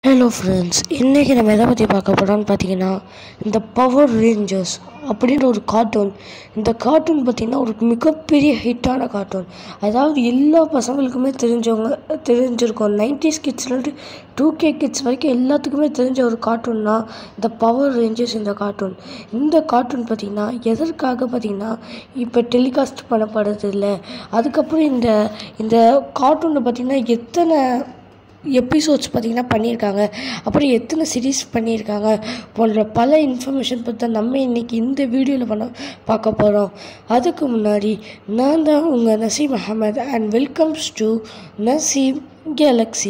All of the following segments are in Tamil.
ஹலோ ஃப்ரெண்ட்ஸ் இன்றைக்கி நம்ம எதை பற்றி பார்க்க போகிறோம்னு பார்த்தீங்கன்னா இந்த பவர் ரேஞ்சர்ஸ் அப்படின்ற ஒரு கார்ட்டூன் இந்த கார்ட்டூன் பார்த்திங்கன்னா ஒரு மிகப்பெரிய ஹிட்டான கார்ட்டூன் அதாவது எல்லா பசங்களுக்குமே தெரிஞ்சவங்க தெரிஞ்சிருக்கும் நைன்டிஸ் கிட்ஸ்லேருந்து டூ கே கிட்ஸ் வரைக்கும் எல்லாத்துக்குமே தெரிஞ்ச ஒரு கார்ட்டூன்னா இந்த பவர் ரேஞ்சர்ஸ் இந்த கார்ட்டூன் இந்த கார்ட்டூன் பார்த்திங்கன்னா எதற்காக பார்த்திங்கன்னா இப்போ டெலிகாஸ்ட் பண்ணப்படுறது இல்லை அதுக்கப்புறம் இந்த இந்த கார்ட்டூனில் பார்த்திங்கன்னா எத்தனை எபிசோட்ஸ் பார்த்திங்கன்னா பண்ணியிருக்காங்க அப்புறம் எத்தனை சீரீஸ் பண்ணியிருக்காங்க போன்ற பல இன்ஃபர்மேஷன் பற்றி தான் நம்ம இன்றைக்கி இந்த வீடியோவில் பண்ண பார்க்க போகிறோம் அதுக்கு முன்னாடி நான் தான் உங்கள் Naseem Ahmed and welcomes to Naseem Galaxy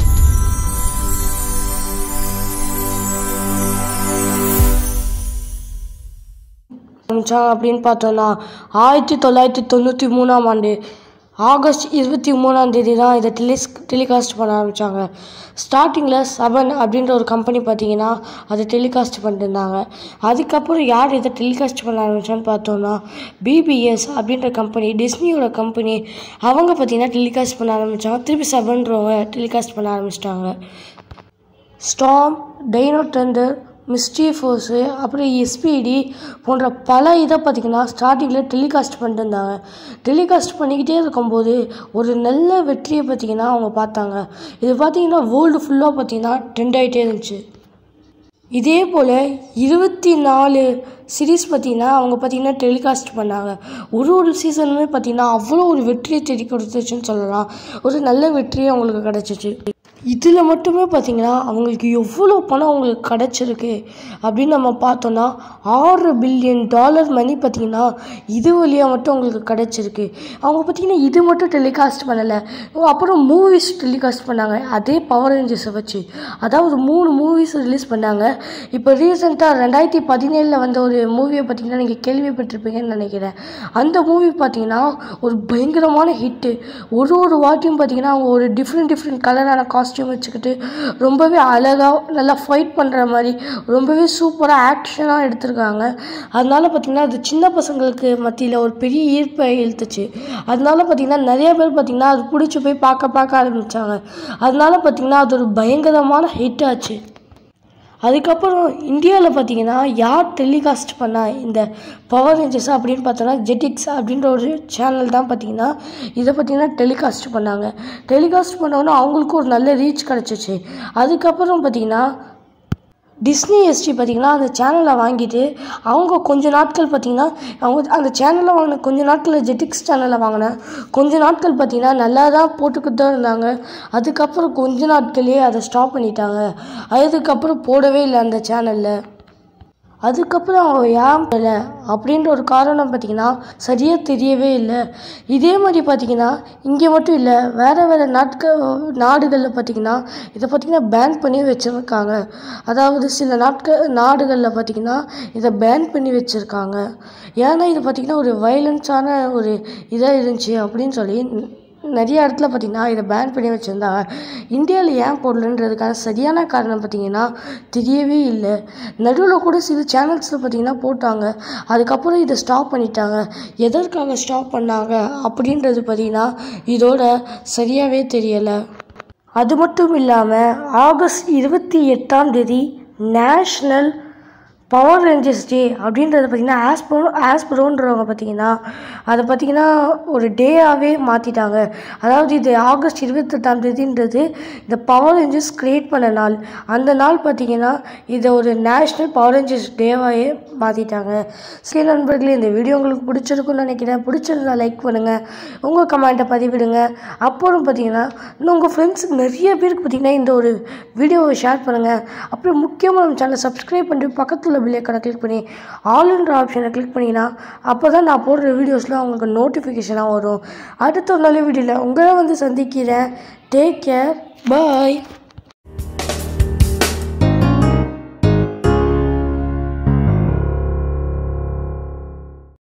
ஆரம்பித்தாங்க அப்படின்னு பார்த்தோன்னா ஆயிரத்தி தொள்ளாயிரத்தி தொண்ணூற்றி மூணாம் ஆண்டு ஆகஸ்ட் இருபத்தி மூணாம் தேதி தான் இதை டெலிஸ் டெலிகாஸ்ட் பண்ண ஆரம்பித்தாங்க ஸ்டார்டிங்கில் செவன் அப்படின்ற ஒரு கம்பெனி பார்த்தீங்கன்னா அதை டெலிகாஸ்ட் பண்ணிருந்தாங்க அதுக்கப்புறம் யார் இதை டெலிகாஸ்ட் பண்ண ஆரம்பித்தான்னு பார்த்தோன்னா பிபிஎஸ் அப்படின்ற கம்பெனி டிஸ்னியோட கம்பெனி அவங்க பார்த்தீங்கன்னா டெலிகாஸ்ட் பண்ண ஆரம்பித்தாங்க திருப்பி செவன்றவங்க டெலிகாஸ்ட் பண்ண ஆரம்பிச்சிட்டாங்க ஸ்டாம் டைனோ டெண்டர் மிஸ்டீஃபோர்ஸு அப்புறம் எஸ்பிடி போன்ற பல இதை பார்த்திங்கன்னா ஸ்டார்டிங்கில் டெலிகாஸ்ட் பண்ணிட்டு இருந்தாங்க டெலிகாஸ்ட் பண்ணிக்கிட்டே இருக்கும்போது ஒரு நல்ல வெற்றியை பார்த்திங்கன்னா அவங்க பார்த்தாங்க இது பார்த்திங்கன்னா வேர்ல்டு ஃபுல்லாக பார்த்திங்கன்னா ட்ரெண்ட் ஆகிட்டே இருந்துச்சு இதே போல் இருபத்தி நாலு சீரீஸ் பார்த்திங்கன்னா அவங்க பார்த்திங்கன்னா டெலிகாஸ்ட் பண்ணாங்க ஒரு ஒரு சீசனுமே பார்த்திங்கன்னா அவ்வளோ ஒரு வெற்றியை தேடி கொடுத்துச்சுன்னு சொல்லலாம் ஒரு நல்ல வெற்றியே அவங்களுக்கு கிடச்சிச்சு இதில் மட்டுமே பார்த்திங்கன்னா அவங்களுக்கு எவ்வளோ பணம் அவங்களுக்கு கிடச்சிருக்கு அப்படின்னு நம்ம பார்த்தோன்னா ஆறு பில்லியன் டாலர் மணி பார்த்திங்கன்னா இது வழியாக மட்டும் அவங்களுக்கு கிடச்சிருக்கு அவங்க பார்த்திங்கன்னா இது மட்டும் டெலிகாஸ்ட் பண்ணலை அப்புறம் மூவிஸ் டெலிகாஸ்ட் பண்ணாங்க அதே பவர் ரேஞ்சர்ஸை வச்சு அதாவது மூணு மூவிஸ் ரிலீஸ் பண்ணாங்க இப்போ ரீசெண்டாக ரெண்டாயிரத்தி பதினேழில் வந்த ஒரு மூவியை பார்த்திங்கன்னா நீங்கள் கேள்விப்பட்டிருப்பீங்கன்னு நினைக்கிறேன் அந்த மூவி பார்த்திங்கன்னா ஒரு பயங்கரமான ஹிட்டு ஒரு ஒரு வாட்டியும் பார்த்திங்கன்னா அவங்க ஒரு டிஃப்ரெண்ட் டிஃப்ரெண்ட் கலரான காஸ்ட் காஸ்டியூம் வச்சுக்கிட்டு ரொம்பவே அழகாக நல்லா ஃபைட் பண்ணுற மாதிரி ரொம்பவே சூப்பராக ஆக்ஷனாக எடுத்திருக்காங்க அதனால பார்த்திங்கன்னா அது சின்ன பசங்களுக்கு மத்தியில் ஒரு பெரிய ஈர்ப்பை இழுத்துச்சு அதனால பார்த்திங்கன்னா நிறைய பேர் பார்த்திங்கன்னா அது பிடிச்சி போய் பார்க்க பார்க்க ஆரம்பித்தாங்க அதனால பார்த்திங்கன்னா அது ஒரு பயங்கரமான ஹிட் ஆச்சு அதுக்கப்புறம் இந்தியாவில் பார்த்தீங்கன்னா யார் டெலிகாஸ்ட் பண்ணா இந்த பவர் ரேஞ்சர்ஸ் அப்படின்னு பார்த்தோன்னா ஜெட்டிக்ஸ் அப்படின்ற ஒரு சேனல் தான் பார்த்தீங்கன்னா இதை பார்த்தீங்கன்னா டெலிகாஸ்ட் பண்ணாங்க டெலிகாஸ்ட் பண்ணோன்னா அவங்களுக்கும் ஒரு நல்ல ரீச் கிடச்சிச்சு அதுக்கப்புறம் பார்த்தீங்கன்னா டிஸ்னி எஸ்டி பார்த்திங்கன்னா அந்த சேனலை வாங்கிட்டு அவங்க கொஞ்ச நாட்கள் பார்த்திங்கன்னா அவங்க அந்த சேனலை வாங்கின கொஞ்ச நாட்களில் ஜெட்டிக்ஸ் சேனலை வாங்கினேன் கொஞ்ச நாட்கள் பார்த்திங்கன்னா நல்லா தான் போட்டுக்கிட்டு தான் இருந்தாங்க அதுக்கப்புறம் கொஞ்ச நாட்களே அதை ஸ்டாப் பண்ணிட்டாங்க அதுக்கப்புறம் போடவே இல்லை அந்த சேனலில் அதுக்கப்புறம் அவங்க ஏன் இல்லை அப்படின்ற ஒரு காரணம் பார்த்திங்கன்னா சரியாக தெரியவே இல்லை இதே மாதிரி பார்த்திங்கன்னா இங்கே மட்டும் இல்லை வேறு வேறு நாட்கள் நாடுகளில் பார்த்திங்கன்னா இதை பார்த்திங்கன்னா பேன் பண்ணி வச்சுருக்காங்க அதாவது சில நாட்கள் நாடுகளில் பார்த்திங்கன்னா இதை பேன் பண்ணி வச்சுருக்காங்க ஏன்னா இது பார்த்திங்கன்னா ஒரு வைலன்ஸான ஒரு இதாக இருந்துச்சு அப்படின்னு சொல்லி நிறைய இடத்துல பார்த்திங்கன்னா இதை பேன் பண்ணி வச்சுருந்தாங்க இந்தியாவில் ஏன் போடலன்றதுக்கான சரியான காரணம் பார்த்திங்கன்னா தெரியவே இல்லை நடுவில் கூட சில சேனல்ஸில் பார்த்திங்கன்னா போட்டாங்க அதுக்கப்புறம் இதை ஸ்டாப் பண்ணிட்டாங்க எதற்காக ஸ்டாப் பண்ணாங்க அப்படின்றது பார்த்திங்கன்னா இதோட சரியாகவே தெரியலை அது மட்டும் இல்லாமல் ஆகஸ்ட் இருபத்தி எட்டாம் தேதி நேஷ்னல் பவர் ரேஞ்சர்ஸ் டே அப்படின்றது பார்த்திங்கன்னா ஆஸ்ப்ரோ ஆஸ்ப்ரோன்றவங்க பார்த்திங்கன்னா அதை பார்த்திங்கன்னா ஒரு டேயாகவே மாற்றிட்டாங்க அதாவது இது ஆகஸ்ட் இருபத்தெட்டாம் தேதின்றது இந்த பவர் ரேஞ்சர்ஸ் க்ரியேட் பண்ண நாள் அந்த நாள் பார்த்திங்கன்னா இதை ஒரு நேஷ்னல் பவர் ரேஞ்சர்ஸ் டேவாகவே மாற்றிட்டாங்க சரி நண்பர்களே இந்த வீடியோ உங்களுக்கு பிடிச்சிருக்குன்னு நினைக்கிறேன் பிடிச்சிருந்தா லைக் பண்ணுங்கள் உங்கள் கமெண்ட்டை பதிவிடுங்க அப்புறம் பார்த்திங்கன்னா இன்னும் உங்கள் ஃப்ரெண்ட்ஸுக்கு நிறைய பேருக்கு பார்த்திங்கன்னா இந்த ஒரு வீடியோவை ஷேர் பண்ணுங்கள் அப்புறம் முக்கியமாக நம்ம சேனலை சப்ஸ்கிரைப் பண்ணிட்டு பக்கத்தில் உள்ள பில்லைக்கான கிளிக் பண்ணி ஆல்ன்ற ஆப்ஷனை கிளிக் பண்ணிங்கன்னா அப்போ தான் நான் போடுற வீடியோஸ்லாம் உங்களுக்கு நோட்டிஃபிகேஷனாக வரும் அடுத்த ஒரு நல்ல வீடியோவில் உங்களை வந்து சந்திக்கிறேன் டேக் கேர் பாய்